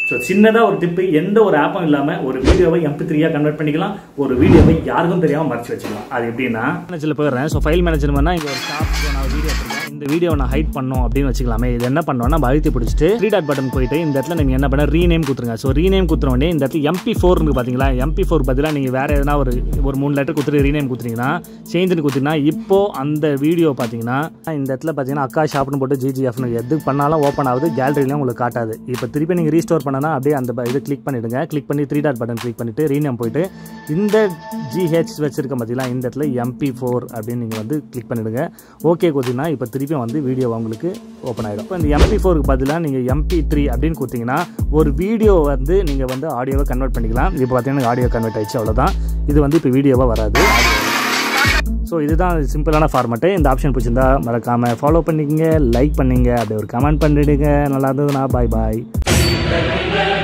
so சின்னதாக ஒரு tip எந்த ஒரு ஆப்பும் இல்லாமல் ஒரு வீடியோவை எம்பி த்ரீயாக கன்வெர்ட் பண்ணிக்கலாம் ஒரு வீடியோவை யாருக்கும் தெரியாமல் மறைச்சு வச்சுக்கலாம் அது எப்படின்னா மேனேஜரில் போயிடுறேன் ஸோ ஃபைல் மேனேஜர் பண்ணால் இங்கே ஒரு ஸ்டாப் நான் வீடியோ எடுத்துருக்கேன் இந்த வீடியோ நான் ஹைட் பண்ணோம் அப்படின்னு வச்சுக்கலாமே இது என்ன பண்ணுவோம்னா நம்ம அழுத்தி பிடிச்சிட்டு த்ரீ டாட் பட்டன் போயிட்டு இந்த இடத்துல நீங்கள் என்ன பண்ண ரீநேம் கொடுத்துருங்க ஸோ ரீநேம் கொடுத்துற உடனே இந்த இடத்துல எம்பி ஃபோர் இருக்கு பார்த்தீங்களா எம்பி ஃபோர் பதிலாக நீங்கள் வேறு எதனா ஒரு ஒரு மூணு லெட்டர் கொடுத்துட்டு ரீநேம் கொடுத்தீங்கன்னா சேஞ்சுன்னு கொடுத்தீங்கன்னா இப்போ அந்த வீடியோ பார்த்தீங்கன்னா இந்த இடத்துல பார்த்தீங்கன்னா அக்கா ஷாப்னு போட்டு ஜிஜிஎஃப்னு எது பண்ணாலும் ஓப்பன் ஆகுது கேலரியிலும் உங்களுக்கு காட்டாது இப்போ திருப்பி நீங்கள் ரீஸ்டோர் பண்ணனா அப்படியே அந்த ப- இது கிளிக் பண்ணிடுங்க கிளிக் பண்ணி த்ரீ டாட் பட்டன் கிளிக் பண்ணிட்டு ரீநேம் போயிட்டு இந்த ஜிஹெச் வச்சிருக்க பார்த்தீங்களா இந்த இடத்துல எம்பி ஃபோர் அப்படின்னு நீங்கள் வந்து கிளிக் பண்ணிடுங்க ஓகே கொடுத்தீங்கன்னா இப்போ திருப்பி வந்து வீடியோ உங்களுக்கு ஓப்பன் ஆகிடும் இப்போ இந்த எம்பி ஃபோருக்கு பதிலாக நீங்கள் எம்பி த்ரீ அப்படின்னு கொடுத்தீங்கன்னா ஒரு வீடியோ வந்து நீங்கள் வந்து ஆடியோவை கன்வெர்ட் பண்ணிக்கலாம் இப்போ பார்த்தீங்கன்னா ஆடியோ கன்வெர்ட் ஆயிடுச்சு அவ்வளோதான் இது வந்து இப்போ வீடியோவாக வராது ஸோ இதுதான் சிம்பிளான ஃபார்மேட்டு இந்த ஆப்ஷன் பிடிச்சிருந்தா மறக்காமல் ஃபாலோ பண்ணிக்கங்க லைக் பண்ணிங்க அப்படியே ஒரு கமெண்ட் பண்ணிடுங்க நல்லா இருந்ததுன்னா பாய் பாய்